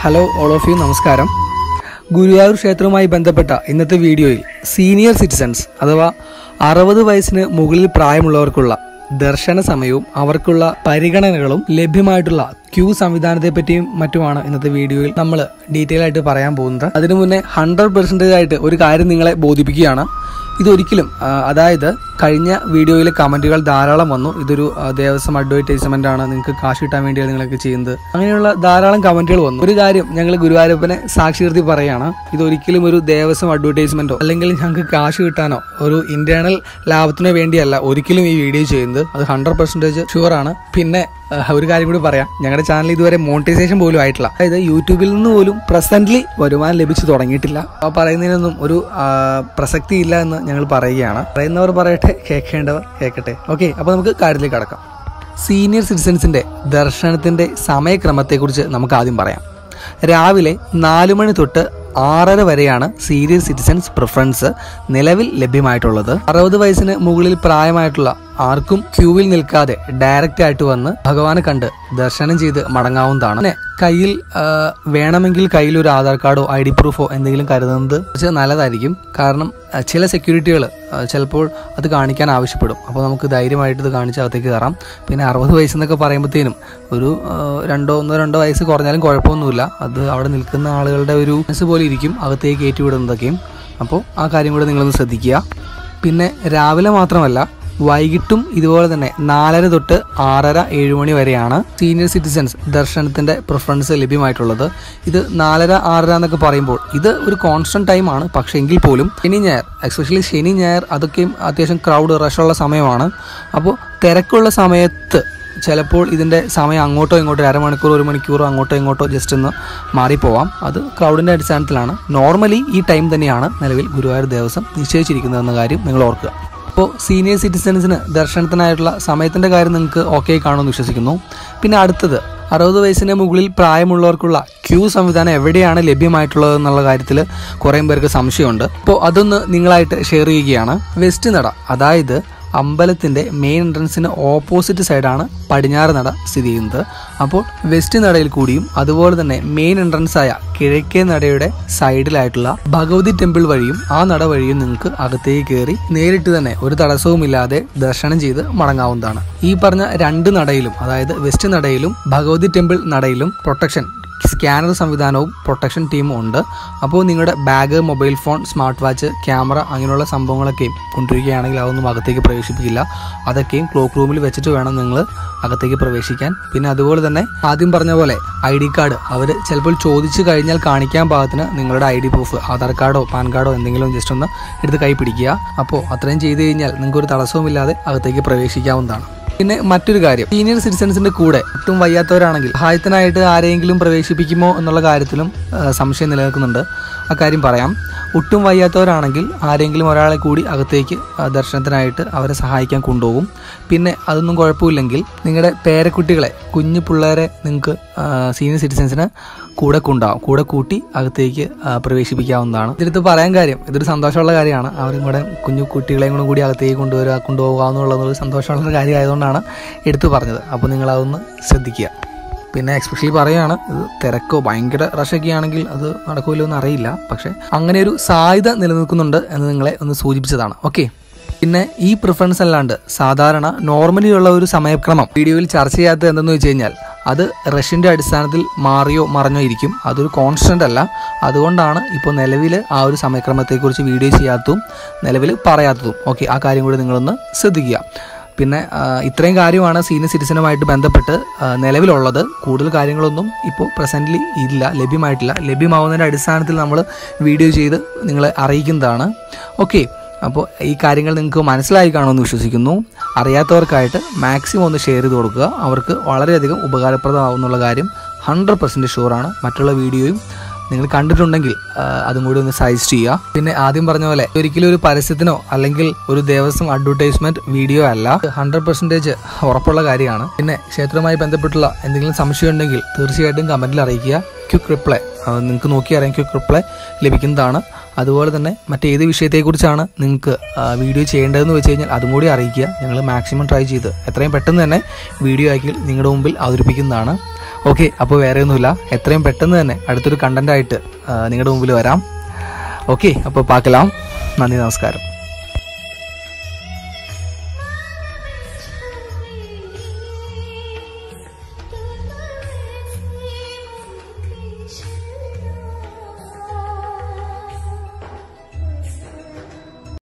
hello all of U നമസ്കാരം ഗുരുവായൂർ ക്ഷേത്രവുമായി ബന്ധപ്പെട്ട ഇന്നത്തെ വീഡിയോയിൽ സീനിയർ സിറ്റിസൺസ് അഥവാ അറുപത് വയസ്സിന് മുകളിൽ പ്രായമുള്ളവർക്കുള്ള ദർശന സമയവും അവർക്കുള്ള പരിഗണനകളും ലഭ്യമായിട്ടുള്ള ക്യൂ സംവിധാനത്തെ പറ്റിയും മറ്റുമാണ് ഇന്നത്തെ വീഡിയോയിൽ നമ്മൾ ഡീറ്റെയിൽ ആയിട്ട് പറയാൻ പോകുന്നത് അതിനു മുന്നേ ഹൺഡ്രഡ് പെർസെൻറ്റേജ് ആയിട്ട് ഒരു കാര്യം നിങ്ങളെ ബോധിപ്പിക്കുകയാണ് ഇതൊരിക്കലും ആ, അതായത് കഴിഞ്ഞ വീഡിയോയിലെ കമന്റുകൾ ധാരാളം വന്നു ഇതൊരു ആ, ദേവസ്വം അഡ്വർടൈസ്മെന്റ് ആണ് നിങ്ങൾക്ക് കാശ് കിട്ടാൻ വേണ്ടിയാണ് നിങ്ങളൊക്കെ ചെയ്യുന്നത് അങ്ങനെയുള്ള ധാരാളം കമന്റുകൾ വന്നു ഒരു കാര്യം ഞങ്ങൾ ഗുരുവായൂരപ്പനെ സാക്ഷി നിർത്തി പറയുകയാണ് ഇതൊരിക്കലും ഒരു ദേവസ്വം അഡ്വർടൈസ്മെന്റോ അല്ലെങ്കിൽ ഞങ്ങൾക്ക് കാശ് കിട്ടാനോ ഒരു ഇന്റേണൽ ലാഭത്തിനോ വേണ്ടിയല്ല ഒരിക്കലും ഈ വീഡിയോ ചെയ്യുന്നത് അത് ഹൺഡ്രഡ് പെർസെന്റേജ് ഷുവർ ആണ് പിന്നെ ആ, ഒരു കാര്യം കൂടി പറയാം ഞങ്ങളുടെ ചാനൽ ഇതുവരെ മോണിറ്റൈസേഷൻ പോലും ആയിട്ടില്ല അതായത് യൂട്യൂബിൽ നിന്ന് പോലും പ്രസന്റ്ലി വരുമാനം ലഭിച്ചു തുടങ്ങിയിട്ടില്ല ആ പറയുന്നതിനൊന്നും ഒരു ആ, പ്രസക്തി ഇല്ല എന്ന് ഞങ്ങൾ പറയുകയാണ് പറയുന്നവർ പറയട്ടെ കേൾക്കേണ്ടവർ കേൾക്കട്ടെ ഓക്കെ അപ്പൊ നമുക്ക് കാര്യത്തിലേക്ക് കടക്കാം സീനിയർ സിറ്റിസൺസിന്റെ ദർശനത്തിന്റെ സമയക്രമത്തെക്കുറിച്ച് നമുക്ക് ആദ്യം പറയാം രാവിലെ നാലു മണി തൊട്ട് ആറര വരെയാണ് സീനിയർ സിറ്റിസൺസ് പ്രിഫറൻസ് നിലവിൽ ലഭ്യമായിട്ടുള്ളത് അറുപത് വയസ്സിന് മുകളിൽ പ്രായമായിട്ടുള്ള ആർക്കും ക്യൂവിൽ നിൽക്കാതെ ഡയറക്റ്റ് ആയിട്ട് വന്ന് ഭഗവാനെ കണ്ട് ദർശനം ചെയ്ത് മടങ്ങാവുന്നതാണ് പിന്നെ കയ്യിൽ ആ, വേണമെങ്കിൽ കയ്യിൽ ഒരു ആധാർ കാർഡോ ഐ ഡി പ്രൂഫോ എന്തെങ്കിലും കരുതുന്നത് കുറച്ച് നല്ലതായിരിക്കും കാരണം ആ, ചില സെക്യൂരിറ്റികൾ ചിലപ്പോൾ അത് കാണിക്കാൻ ആവശ്യപ്പെടും അപ്പോൾ നമുക്ക് ധൈര്യമായിട്ട് ഇത് കാണിച്ച് അകത്തേക്ക് കയറാം പിന്നെ അറുപത് വയസ്സെന്നൊക്കെ പറയുമ്പോഴത്തേനും ഒരു ആ, രണ്ടോ ഒന്നോ രണ്ടോ വയസ്സ് കുറഞ്ഞാലും കുഴപ്പമൊന്നുമില്ല അത് അവിടെ നിൽക്കുന്ന ആളുകളുടെ ഒരു മനസ്സ് പോലെ ഇരിക്കും അകത്തേക്ക് കയറ്റിവിടുന്നതൊക്കെയും അപ്പോൾ ആ കാര്യം കൂടെ നിങ്ങളൊന്ന് ശ്രദ്ധിക്കുക പിന്നെ രാവിലെ മാത്രമല്ല വൈകിട്ടും ഇതുപോലെ തന്നെ നാലര തൊട്ട് ആറര ഏഴ് മണി വരെയാണ് സീനിയർ സിറ്റിസൺസ് ദർശനത്തിന്റെ പ്രിഫറൻസ് ലഭ്യമായിട്ടുള്ളത് ഇത് നാലര ആറര എന്നൊക്കെ പറയുമ്പോൾ ഇത് ഒരു കോൺസ്റ്റന്റ് ടൈമാണ് പക്ഷേ എങ്കിൽ പോലും ശനി ഞായർ എസ്പെഷ്യലി ശനി ഞായർ അതൊക്കെയും അത്യാവശ്യം ക്രൗഡ് റഷുള്ള സമയമാണ് അപ്പോൾ തിരക്കുള്ള സമയത്ത് ചിലപ്പോൾ ഇതിൻ്റെ സമയം അങ്ങോട്ടോ ഇങ്ങോട്ടോ ഒരു അരമണിക്കൂർ ഒരു മണിക്കൂറോ അങ്ങോട്ടോ ഇങ്ങോട്ടോ ജസ്റ്റ് ഒന്ന് മാറിപ്പോവാം അത് ക്രൗഡിൻ്റെ അടിസ്ഥാനത്തിലാണ് നോർമലി ഈ ടൈം തന്നെയാണ് നിലവിൽ ഗുരുവായൂർ ദേവസ്വം നിശ്ചയിച്ചിരിക്കുന്നതെന്ന കാര്യം നിങ്ങൾ ഓർക്കുക അപ്പോൾ സീനിയർ സിറ്റിസൺസിന് ദർശനത്തിനായിട്ടുള്ള സമയത്തിൻ്റെ കാര്യം നിങ്ങൾക്ക് ഓക്കെ കാണുമെന്ന് വിശ്വസിക്കുന്നു പിന്നെ അടുത്തത് അറുപത് വയസ്സിന് മുകളിൽ പ്രായമുള്ളവർക്കുള്ള ക്യൂ സംവിധാനം എവിടെയാണ് ലഭ്യമായിട്ടുള്ളത് എന്നുള്ള കാര്യത്തിൽ കുറേ പേർക്ക് സംശയമുണ്ട് അപ്പോൾ അതൊന്ന് നിങ്ങളായിട്ട് ഷെയർ ചെയ്യുകയാണ് വെസ്റ്റ് നട അതായത് അമ്പലത്തിന്റെ മെയിൻ എൻട്രൻസിന് ഓപ്പോസിറ്റ് സൈഡാണ് പടിഞ്ഞാറ് നട സ്ഥിതി ചെയ്യുന്നത് അപ്പോൾ വെസ്റ്റ് നടയിൽ കൂടിയും അതുപോലെ തന്നെ മെയിൻ എൻട്രൻസ് ആയ കിഴക്കേ നടയുടെ സൈഡിലായിട്ടുള്ള ഭഗവതി ടെമ്പിൾ വഴിയും ആ നട വഴിയും നിങ്ങൾക്ക് അകത്തേക്ക് കയറി നേരിട്ട് തന്നെ ഒരു തടസ്സവുമില്ലാതെ ദർശനം ചെയ്ത് മടങ്ങാവുന്നതാണ് ഈ പറഞ്ഞ രണ്ട് നടയിലും അതായത് വെസ്റ്റ് നടയിലും ഭഗവതി ടെമ്പിൾ നടയിലും പ്രൊട്ടക്ഷൻ സ്കാനർ സംവിധാനവും പ്രൊട്ടക്ഷൻ ടീമും ഉണ്ട് അപ്പോൾ നിങ്ങളുടെ bag mobile phone smart watch camera അങ്ങനെയുള്ള സംഭവങ്ങളൊക്കെയും കൊണ്ടുവരികയാണെങ്കിൽ അതൊന്നും അകത്തേക്ക് പ്രവേശിപ്പിക്കില്ല അതൊക്കെയും ക്ലോക്ക് റൂമിൽ വെച്ചിട്ട് വേണം നിങ്ങൾ അകത്തേക്ക് പ്രവേശിക്കാൻ പിന്നെ അതുപോലെ തന്നെ ആദ്യം പറഞ്ഞ പോലെ ഐ ഡി കാർഡ് അവർ ചിലപ്പോൾ ചോദിച്ചു കഴിഞ്ഞാൽ കാണിക്കാൻ പാകത്തിന് നിങ്ങളുടെ ഐ ഡി പ്രൂഫ് ആധാർ കാർഡോ പാൻ കാർഡോ എന്തെങ്കിലും ജസ്റ്റ് ഒന്ന് എടുത്ത് കൈ പിടിക്കുക അപ്പോൾ അത്രയും ചെയ്ത് കഴിഞ്ഞാൽ നിങ്ങൾക്ക് ഒരു തടസ്സവുമില്ലാതെ അകത്തേക്ക് പ്രവേശിക്കാവുന്നതാണ് പിന്നെ മറ്റൊരു കാര്യം സീനിയർ സിറ്റിസൺസിന്റെ കൂടെ ഒട്ടും വയ്യാത്തവരാണെങ്കിൽ സഹായത്തിനായിട്ട് ആരെങ്കിലും പ്രവേശിപ്പിക്കുമോ എന്നുള്ള കാര്യത്തിലും ആ, സംശയം നിലനിൽക്കുന്നുണ്ട് അക്കാര്യം പറയാം ഒട്ടും വയ്യാത്തവരാണെങ്കിൽ ആരെങ്കിലും ഒരാളെ കൂടി അകത്തേക്ക് ആ, ദർശനത്തിനായിട്ട് അവരെ സഹായിക്കാൻ കൊണ്ടുപോകും പിന്നെ അതൊന്നും കുഴപ്പമില്ലെങ്കിൽ നിങ്ങളുടെ പേരക്കുട്ടികളെ കുഞ്ഞു പിള്ളേരെ നിങ്ങൾക്ക് സീനിയർ സിറ്റിസൺസിന് കൂടെ കൊണ്ടാവും കൂടെ കൂട്ടി അകത്തേക്ക് ആ, പ്രവേശിപ്പിക്കാവുന്നതാണ് ഇതിനകത്ത് പറയാൻ കാര്യം ഇതൊരു സന്തോഷമുള്ള കാര്യമാണ് അവരും കൂടെ കുഞ്ഞു കുട്ടികളെയും കൂടെ കൂടി അകത്തേക്ക് കൊണ്ടുവരിക കൊണ്ടുപോകാമെന്നുള്ളത് സന്തോഷമുള്ള ഒരു കാര്യം ആയതുകൊണ്ടാണ് എടുത്തു പറഞ്ഞത് അപ്പോൾ നിങ്ങൾ അതൊന്ന് ശ്രദ്ധിക്കുക പിന്നെ എക്സ്പെഷ്യലി പറയുകയാണ് ഇത് തിരക്കോ ഭയങ്കര റഷൊക്കെ ആണെങ്കിൽ അത് നടക്കുമല്ലോ എന്ന് അറിയില്ല പക്ഷെ അങ്ങനെ ഒരു സാധ്യത നിലനിൽക്കുന്നുണ്ട് എന്ന് നിങ്ങളെ ഒന്ന് സൂചിപ്പിച്ചതാണ് ഓക്കെ പിന്നെ ഈ പ്രിഫറൻസ് അല്ലാണ്ട് സാധാരണ നോർമലി ഉള്ള ഒരു സമയക്രമം വീഡിയോയിൽ ചർച്ച ചെയ്യാത്തത് എന്തെന്ന് വെച്ച് കഴിഞ്ഞാൽ അത് റഷ്യൻ്റെ അടിസ്ഥാനത്തിൽ മാറിയോ മറഞ്ഞോ ഇരിക്കും അതൊരു കോൺസ്റ്റന്റ് അല്ല അതുകൊണ്ടാണ് ഇപ്പോൾ നിലവിൽ ആ ഒരു സമയക്രമത്തെക്കുറിച്ച് വീഡിയോ ചെയ്യാത്തതും നിലവിൽ പറയാത്തതും ഓക്കെ ആ കാര്യം കൂടി നിങ്ങളൊന്ന് ശ്രദ്ധിക്കുക പിന്നെ ആ, ഇത്രയും കാര്യമാണ് സീനിയർ സിറ്റിസനുമായിട്ട് ബന്ധപ്പെട്ട് ആ, നിലവിലുള്ളത് കൂടുതൽ കാര്യങ്ങളൊന്നും ഇപ്പോൾ പ്രസൻ്റ്ലി ഇല്ല ലഭ്യമായിട്ടില്ല ലഭ്യമാവുന്നതിൻ്റെ അടിസ്ഥാനത്തിൽ നമ്മൾ വീഡിയോ ചെയ്ത് നിങ്ങളെ അറിയിക്കുന്നതാണ് ഓക്കെ അപ്പോൾ ഈ കാര്യങ്ങൾ നിങ്ങൾക്ക് മനസ്സിലായി കാണുമെന്ന് വിശ്വസിക്കുന്നു അറിയാത്തവർക്കായിട്ട് മാക്സിമം ഒന്ന് ഷെയർ ചെയ്ത് കൊടുക്കുക അവർക്ക് വളരെയധികം ഉപകാരപ്രദമാവുന്നുള്ള കാര്യം ഹൺഡ്രഡ് പെർസെൻറ്റ് ഷുവറാണ് മറ്റുള്ള വീഡിയോയും നിങ്ങൾ കണ്ടിട്ടുണ്ടെങ്കിൽ ആ, അതും കൂടി ഒന്ന് സജസ്റ്റ് ചെയ്യുക പിന്നെ ആദ്യം പറഞ്ഞ പോലെ ഒരിക്കലും ഒരു പരസ്യത്തിനോ അല്ലെങ്കിൽ ഒരു ദേവസ്വം അഡ്വർടൈസ്മെന്റ് വീഡിയോ അല്ല ഹൺഡ്രഡ് പെർസെൻറ്റേജ് ഉറപ്പുള്ള കാര്യമാണ് പിന്നെ ക്ഷേത്രവുമായി ബന്ധപ്പെട്ടുള്ള എന്തെങ്കിലും സംശയം ഉണ്ടെങ്കിൽ തീർച്ചയായിട്ടും കമന്റിൽ അറിയിക്കുക ക്വിക്ക് റിപ്ലൈ നിങ്ങൾക്ക് നോക്കി അറിയാം ക്വിക്ക് റിപ്ലൈ ലഭിക്കുന്നതാണ് അതുപോലെ തന്നെ മറ്റേത് വിഷയത്തെക്കുറിച്ചാണ് നിങ്ങൾക്ക് ആ, വീഡിയോ ചെയ്യേണ്ടതെന്ന് വെച്ച് കഴിഞ്ഞാൽ അതും കൂടി അറിയിക്കുക ഞങ്ങൾ മാക്സിമം ട്രൈ ചെയ്ത് എത്രയും പെട്ടെന്ന് തന്നെ വീഡിയോ ആക്കി നിങ്ങളുടെ മുമ്പിൽ അവതരിപ്പിക്കുന്നതാണ് ഓക്കെ അപ്പോൾ വേറെ ഒന്നുമില്ല എത്രയും പെട്ടെന്ന് തന്നെ അടുത്തൊരു കണ്ടൻ്റായിട്ട് നിങ്ങളുടെ മുമ്പിൽ വരാം ഓക്കെ അപ്പോൾ പാക്കലാം നന്ദി നമസ്കാരം